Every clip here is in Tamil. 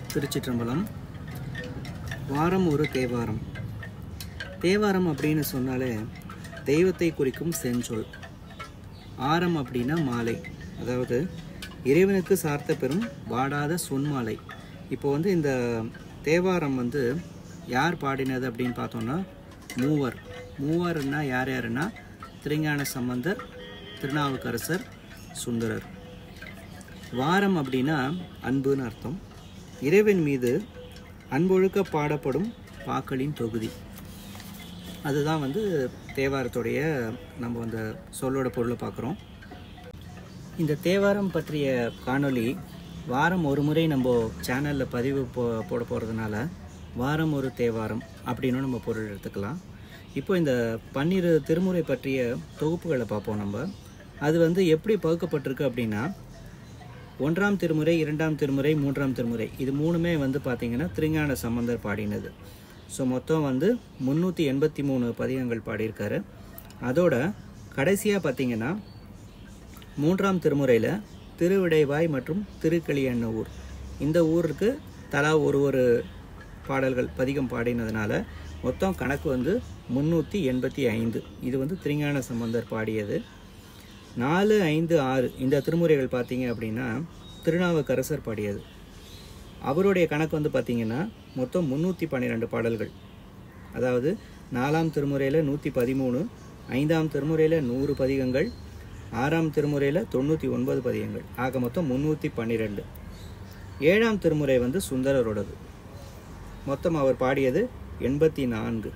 திருச்சிற்றம்பலம் வாரம் ஒரு தேவாரம் தேவாரம் அப்படின்னு சொன்னாலே தெய்வத்தை குறிக்கும் செஞ்சொல் ஆரம் அப்படின்னா மாலை அதாவது இறைவனுக்கு சார்த்த பெறும் வாடாத சொன்மாலை இப்போ வந்து இந்த தேவாரம் வந்து யார் பாடினது அப்படின்னு பார்த்தோம்னா மூவர் மூவர்னா யார் யாருன்னா திருஞான சம்பந்தர் திருநாவுக்கரசர் சுந்தரர் வாரம் அப்படின்னா அன்புன்னு அர்த்தம் இறைவன் மீது அன்பொழுக்க பாடப்படும் பாக்களின் தொகுதி அதுதான் வந்து தேவாரத்துடைய நம்ம அந்த சொல்லோட பொருளை பார்க்குறோம் இந்த தேவாரம் பற்றிய காணொளி வாரம் ஒரு முறை நம்ம சேனலில் பதிவு போ போட போகிறதுனால வாரம் ஒரு தேவாரம் அப்படின்னு நம்ம பொருள் எடுத்துக்கலாம் இப்போ இந்த பன்னிரு திருமுறை பற்றிய தொகுப்புகளை பார்ப்போம் நம்ம அது வந்து எப்படி பகுக்கப்பட்டிருக்கு அப்படின்னா ஒன்றாம் திருமுறை இரண்டாம் திருமுறை மூன்றாம் திருமுறை இது மூணுமே வந்து பார்த்திங்கன்னா திருஞான சம்பந்தர் பாடினது ஸோ மொத்தம் வந்து முந்நூற்றி எண்பத்தி மூணு பதிகங்கள் பாடியிருக்காரு அதோட கடைசியாக பார்த்தீங்கன்னா மூன்றாம் திருமுறையில் திருவிடைவாய் மற்றும் திருக்களியண்ண ஊர் இந்த ஊருக்கு தலா ஒரு ஒரு பாடல்கள் பதிகம் பாடினதுனால மொத்தம் கணக்கு வந்து முந்நூற்றி எண்பத்தி ஐந்து இது வந்து திருஞான சம்பந்தர் பாடியது நாலு ஐந்து ஆறு இந்த திருமுறைகள் பார்த்தீங்க அப்படின்னா திருநாவுக்கரசர் பாடியது அவருடைய கணக்கு வந்து பார்த்தீங்கன்னா மொத்தம் முந்நூற்றி பன்னிரெண்டு பாடல்கள் அதாவது நாலாம் திருமுறையில் நூற்றி பதிமூணு ஐந்தாம் திருமுறையில் நூறு பதிகங்கள் ஆறாம் திருமுறையில் தொண்ணூற்றி ஒன்பது பதிகங்கள் ஆக மொத்தம் முந்நூற்றி பன்னிரெண்டு ஏழாம் திருமுறை வந்து சுந்தரரோடது மொத்தம் அவர் பாடியது எண்பத்தி நான்கு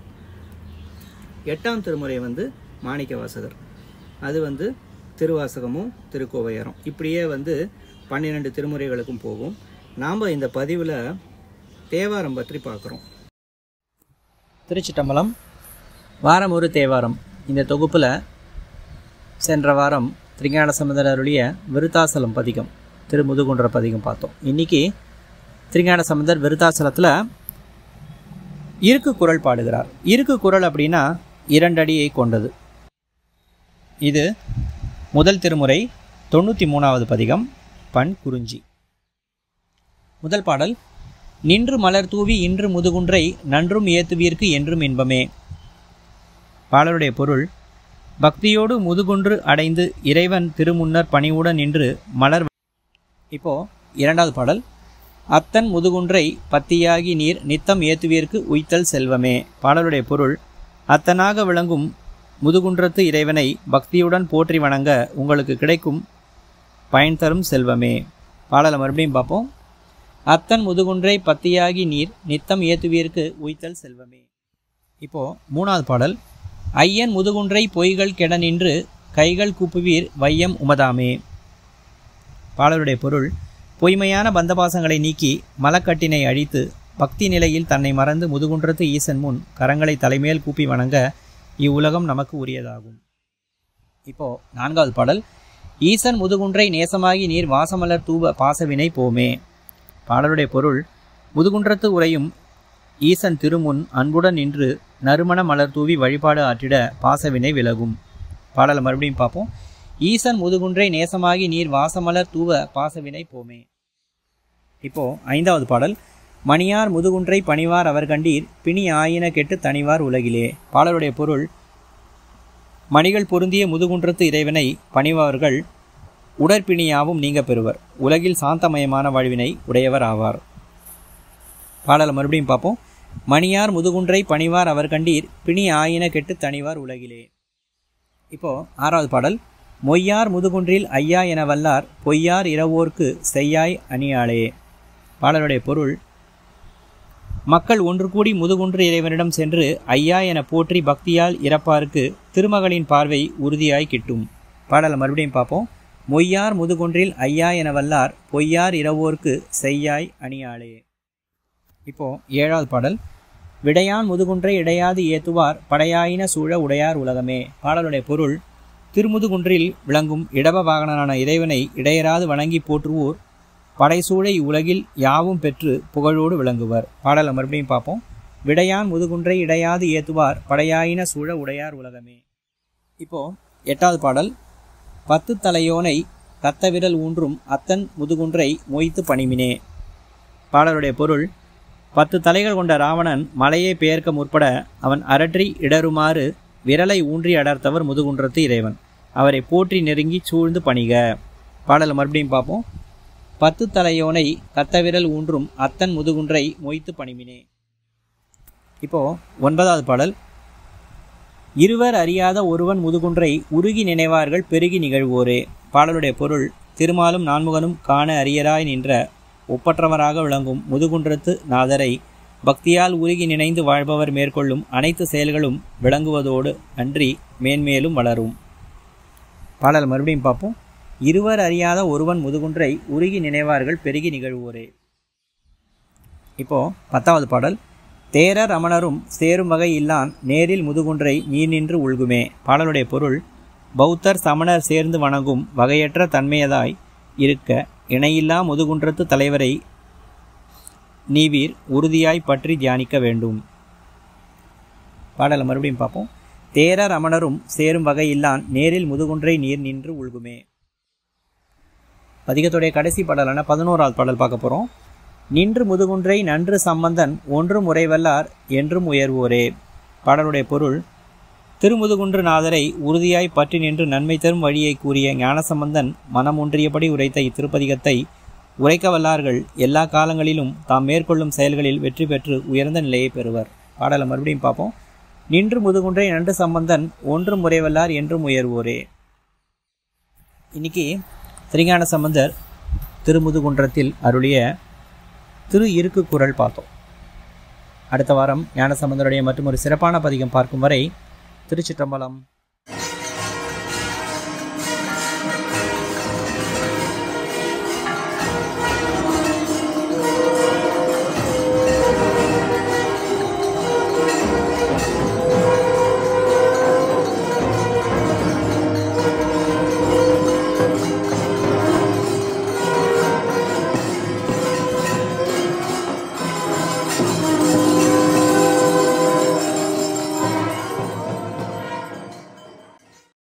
எட்டாம் திருமுறை வந்து மாணிக்க வாசகர் அது வந்து திருவாசகமும் திருக்கோவையாரம் இப்படியே வந்து பன்னிரெண்டு திருமுறைகளுக்கும் போகும் நாம் இந்த பதிவில் தேவாரம் பற்றி பார்க்குறோம் திருச்சிட்டம்பலம் வாரம் ஒரு தேவாரம் இந்த தொகுப்பில் சென்ற வாரம் திருஞான சம்பந்தர் அருளிய விருத்தாசலம் பதிகம் திருமுதுகுன்ற பதிகம் பார்த்தோம் இன்னைக்கு திருஞான சம்பந்தர் விருத்தாசலத்தில் இருக்கு குரல் பாடுகிறார் இருக்கு குரல் அப்படின்னா இரண்டடியை கொண்டது இது முதல் திருமுறை தொண்ணூற்றி மூணாவது பதிகம் பண் குறிஞ்சி முதல் பாடல் நின்று மலர் தூவி இன்று முதுகுன்றை நன்றும் ஏத்துவீர்க்கு என்றும் இன்பமே பாடலுடைய பொருள் பக்தியோடு முதுகுன்று அடைந்து இறைவன் திருமுன்னர் பணிவுடன் நின்று மலர் இப்போ இரண்டாவது பாடல் அத்தன் முதுகுன்றை பத்தியாகி நீர் நித்தம் ஏத்துவீர்க்கு உய்த்தல் செல்வமே பாடலுடைய பொருள் அத்தனாக விளங்கும் முதுகுன்றத்து இறைவனை பக்தியுடன் போற்றி வணங்க உங்களுக்கு கிடைக்கும் பயன் தரும் செல்வமே பாடலை மறுபடியும் பார்ப்போம் அத்தன் முதுகுன்றை பத்தியாகி நீர் நித்தம் ஏத்துவீர்க்கு உய்த்தல் செல்வமே இப்போ மூணாவது பாடல் ஐயன் முதுகுன்றை பொய்கள் கெட நின்று கைகள் கூப்புவீர் வையம் உமதாமே பாடலுடைய பொருள் பொய்மையான பந்தபாசங்களை நீக்கி மலக்கட்டினை அழித்து பக்தி நிலையில் தன்னை மறந்து முதுகுன்றத்து ஈசன் முன் கரங்களை தலைமேல் கூப்பி வணங்க இவ்வுலகம் நமக்கு உரியதாகும் இப்போ நான்காவது பாடல் ஈசன் முதுகுன்றை நேசமாகி நீர் வாசமலர் தூப பாசவினை போமே பாடலுடைய பொருள் முதுகுன்றத்து உரையும் ஈசன் திருமுன் அன்புடன் நின்று நறுமண மலர் தூவி வழிபாடு ஆற்றிட பாசவினை விலகும் பாடலை மறுபடியும் பார்ப்போம் ஈசன் முதுகுன்றை நேசமாகி நீர் வாசமலர் தூவ பாசவினை போமே இப்போ ஐந்தாவது பாடல் மணியார் முதுகுன்றை பணிவார் அவர் கண்டீர் பிணி ஆயின கெட்டு தனிவார் உலகிலே பாடலுடைய பொருள் மணிகள் பொருந்திய முதுகுன்றத்து இறைவனை பணிவார்கள் உடற்பிணியாவும் நீங்க பெறுவர் உலகில் சாந்தமயமான வாழ்வினை உடையவர் ஆவார் பாடலை மறுபடியும் பார்ப்போம் மணியார் முதுகுன்றை பணிவார் அவர் கண்டீர் பிணி ஆயின கெட்டு தனிவார் உலகிலே இப்போ ஆறாவது பாடல் மொய்யார் முதுகுன்றில் ஐயா என வல்லார் பொய்யார் இரவோர்க்கு செய்யாய் அணியாளே பாடலுடைய பொருள் மக்கள் ஒன்று கூடி முதுகுன்று இறைவனிடம் சென்று ஐயா என போற்றி பக்தியால் இறப்பாருக்கு திருமகளின் பார்வை உறுதியாய் கிட்டும் பாடலை மறுபடியும் பார்ப்போம் மொய்யார் முதுகுன்றில் ஐயா என வல்லார் பொய்யார் இரவோர்க்கு செய்யாய் அணியாளே இப்போ ஏழாவது பாடல் விடையான் முதுகுன்றை இடையாது ஏத்துவார் படையாயின சூழ உடையார் உலகமே பாடலுடைய பொருள் திருமுதுகுன்றில் விளங்கும் இடப வாகனனான இறைவனை இடையராது வணங்கி போற்றுவோர் படைசூழை உலகில் யாவும் பெற்று புகழோடு விளங்குவர் பாடலை மறுபடியும் பார்ப்போம் விடையான் முதுகுன்றை இடையாது ஏத்துவார் படையாயின சூழ உடையார் உலகமே இப்போ எட்டாவது பாடல் பத்து தலையோனை தத்த விரல் ஊன்றும் அத்தன் முதுகுன்றை மொய்த்து பணிமினே பாடலுடைய பொருள் பத்து தலைகள் கொண்ட ராவணன் மலையை பெயர்க்க முற்பட அவன் அரற்றி இடருமாறு விரலை ஊன்றி அடர்த்தவர் முதுகுன்றத்து இறைவன் அவரை போற்றி நெருங்கி சூழ்ந்து பணிக பாடலை மறுபடியும் பார்ப்போம் பத்து தலையோனை கத்தவிரல் ஊன்றும் அத்தன் முதுகுன்றை மொய்த்து பணிமினே இப்போ ஒன்பதாவது பாடல் இருவர் அறியாத ஒருவன் முதுகுன்றை உருகி நினைவார்கள் பெருகி நிகழ்வோரே பாடலுடைய பொருள் திருமாலும் நான்முகனும் காண அரியராய் நின்ற ஒப்பற்றவராக விளங்கும் முதுகுன்றத்து நாதரை பக்தியால் உருகி நினைந்து வாழ்பவர் மேற்கொள்ளும் அனைத்து செயல்களும் விளங்குவதோடு அன்றி மேன்மேலும் வளரும் பாடல் மறுபடியும் பார்ப்போம் இருவர் அறியாத ஒருவன் முதுகுன்றை உருகி நினைவார்கள் பெருகி நிகழ்வோரே இப்போ பத்தாவது பாடல் தேரர் அமணரும் சேரும் வகை இல்லான் நேரில் முதுகுன்றை நீர் நின்று உள்குமே பாடலுடைய பொருள் பௌத்தர் சமணர் சேர்ந்து வணங்கும் வகையற்ற தன்மையதாய் இருக்க இணையில்லா முதுகுன்றத்து தலைவரை நீவீர் உறுதியாய் பற்றி தியானிக்க வேண்டும் பாடலை மறுபடியும் பார்ப்போம் தேரர் அமணரும் சேரும் வகை இல்லான் நேரில் முதுகுன்றை நீர் நின்று உள்குமே பதிகத்துடைய கடைசி பாடலான பதினோராவது பாடல் பார்க்க போகிறோம் நின்று முதுகுன்றை நன்று சம்பந்தன் ஒன்றும் உறைவல்லார் என்றும் உயர்வோரே பாடலுடைய பொருள் திருமுதுகுன்று நாதரை உறுதியாய் பற்றி நின்று நன்மை தரும் வழியை கூறிய ஞானசம்பந்தன் மனம் ஒன்றியபடி உரைத்த இத்திருப்பதிகத்தை உரைக்க வல்லார்கள் எல்லா காலங்களிலும் தாம் மேற்கொள்ளும் செயல்களில் வெற்றி பெற்று உயர்ந்த நிலையை பெறுவர் பாடலை மறுபடியும் பார்ப்போம் நின்று முதுகுன்றை நன்று சம்பந்தன் ஒன்றும் உறைவல்லார் என்றும் உயர்வோரே இன்னைக்கு திருஞான சம்பந்தர் திருமுதுகுன்றத்தில் அருளிய திரு இருக்கு குரல் பார்த்தோம் அடுத்த வாரம் ஞானசம்பந்தருடைய மற்றும் ஒரு சிறப்பான பதிகம் பார்க்கும் வரை திருச்சிற்றம்பலம்